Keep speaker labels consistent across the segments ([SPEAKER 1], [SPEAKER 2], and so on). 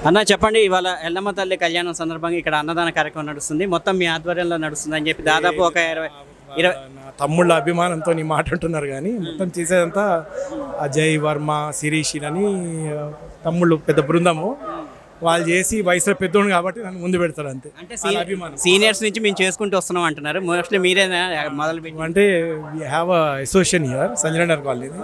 [SPEAKER 1] అన్న చెప్పండి ఇవాళ ఎల్లమ్మ తల్లి కళ్యాణం సందర్భంగా ఇక్కడ అన్నదాన కార్యక్రమం నడుస్తుంది మొత్తం మీ ఆధ్వర్యంలో నడుస్తుంది అని చెప్పి దాదాపు ఒక ఇరవై ఇరవై
[SPEAKER 2] నా తమ్ముళ్ళ అభిమానంతో నీ మాట అంటున్నారు కానీ మొత్తం చేసేదంతా అజయ్ వర్మ శిరీష్ అని తమ్ముళ్ళు పెద్ద బృందము వాళ్ళు చేసి వయసులో పెద్దోడు కాబట్టి నన్ను ముందు పెడతారు అంతే
[SPEAKER 1] అంటే
[SPEAKER 2] వాళ్ళ అభిమానం
[SPEAKER 1] సీనియర్స్ నుంచి మేము చేసుకుంటూ వస్తున్నాం అంటున్నారు మోస్ట్లీ మీరేనా మొదలు పెట్టి
[SPEAKER 2] అంటే we have uh association here Sanjay Nagar colony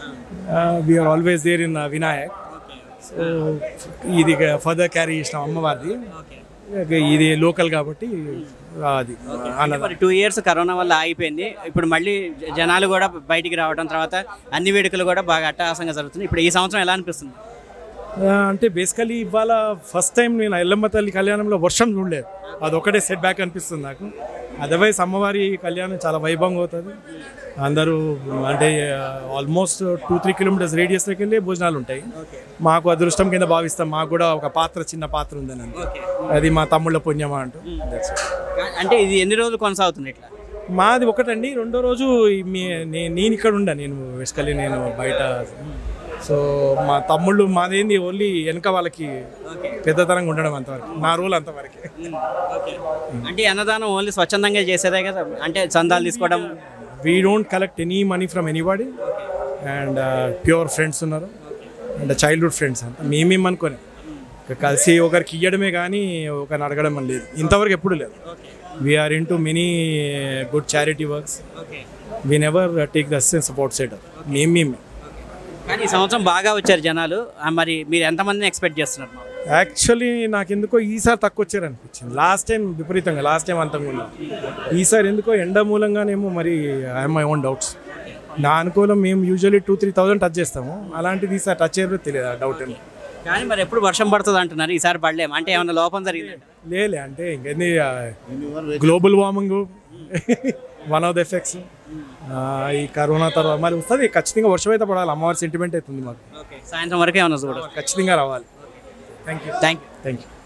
[SPEAKER 2] we are always there in Vinayak so ఇది ఫర్దర్ క్యారీ చేసిన అమ్మవారిది ఇక ఇది లోకల్ కాబట్టి అది అన్నది
[SPEAKER 1] మరి టూ ఇయర్స్ కరోనా వల్ల ఆగిపోయింది ఇప్పుడు మళ్ళీ జ- జనాలు కూడా బయటికి రావడం తర్వాత అన్ని వేడుకలు కూడా బాగా అట్టహాసంగా జరుగుతుంది ఇప్పుడు ఈ సంవత్సరం ఎలా అనిపిస్తుంది
[SPEAKER 2] ఆ, అంటే బేసికలీ ఇవాళ ఫస్ట్ టైం నేను ఎల్లమ్మ తల్లి కళ్యాణంలో వర్షం చూడలేదు అది ఒకటే సెట్ బ్యాక్ అనిపిస్తుంది నాకు అదర్వైజ్ అమ్మవారి కళ్యాణం చాలా వైభవంగా అవుతుంది అందరూ అంటే ఆల్మోస్ట్ టూ త్రీ కిలోమీటర్స్ రేడియస్లోకి వెళ్ళి భోజనాలు ఉంటాయి మాకు అదృష్టం కింద భావిస్తాం మాకు కూడా ఒక పాత్ర చిన్న పాత్ర ఉందని అంతే అది మా తమ్ముళ్ళ పుణ్యమా అంటూ That's it.
[SPEAKER 1] అంటే ఇది ఎన్ని రోజులు కొనసాగుతుంది ఇట్లా
[SPEAKER 2] మాది ఒకటండి రెండో రోజు ఈ మీ నే- నేను ఇక్కడ ఉండా నేను బేసికలీ నేను బయట సో మా తమ్ముళ్ళు మాదేంది ఓన్లీ వెనక వాళ్ళకి పెద్దతనంగా ఉండడం అంతవరకు నా రోల్ అంతవరకే
[SPEAKER 1] అంటే ఈ అన్నదానం ఓన్లీ స్వచ్ఛందంగా చేసేదే కదా అంటే చందాలు తీసుకోవడం
[SPEAKER 2] we don't collect any money from anybody and pure friends ఉన్నారు అండ్ చైల్డ్హుడ్ ఫ్రెండ్స్ అంత మేమేం అనుకోని ఇక కలిసి ఒకరికి ఇవ్వడమే కానీ ఒకరిని అడగడం అని లేదు ఇంతవరకు ఎప్పుడు లేదు we are into many good charity works we never take the sense about set మేము మేమే
[SPEAKER 1] కానీ ఈ సంవత్సరం బాగా వచ్చారు జనాలు ఆ, మరి మీరు ఎంతమందిని ఎక్స్పెక్ట్ చేస్తున్నారు
[SPEAKER 2] యాక్చువల్లీ నాకు ఎందుకో ఈసారి తక్కువ వచ్చారు అనిపించింది లాస్ట్ టైం విపరీతంగా లాస్ట్ టైం అంతంగా ఉన్నా ఈసారి ఎందుకో ఎండ మూలంగానేమో మరి ఐఎమ్ మై ఓన్ డౌట్స్ నా అనుకూలం మేము usually two three thousand touch చేస్తాము అలాంటిది ఈసారి టచ్ చేయరో తెలియదు ఆ డౌట్ ఏమో
[SPEAKER 1] కానీ మరి ఎప్పుడు వర్షం పడుతుంది అంటున్నారు ఈసారి పడలేము అంటే ఏమైనా లోపం జరిగిందంట
[SPEAKER 2] లేలే అంటే ఇంకేంది global warming one of the effects ఈ కరోనా తర్వాత మరి వస్తుంది ఖచ్చితంగా వర్షం అయితే పడాలి అమ్మవారి సెంటిమెంట్ అవుతుంది మాకు
[SPEAKER 1] ఓకే సాయంత్రం వరకు ఏమన్నా చూడదు
[SPEAKER 2] ఖచ్చితంగా రావాలి thank you
[SPEAKER 1] thank you
[SPEAKER 2] thank you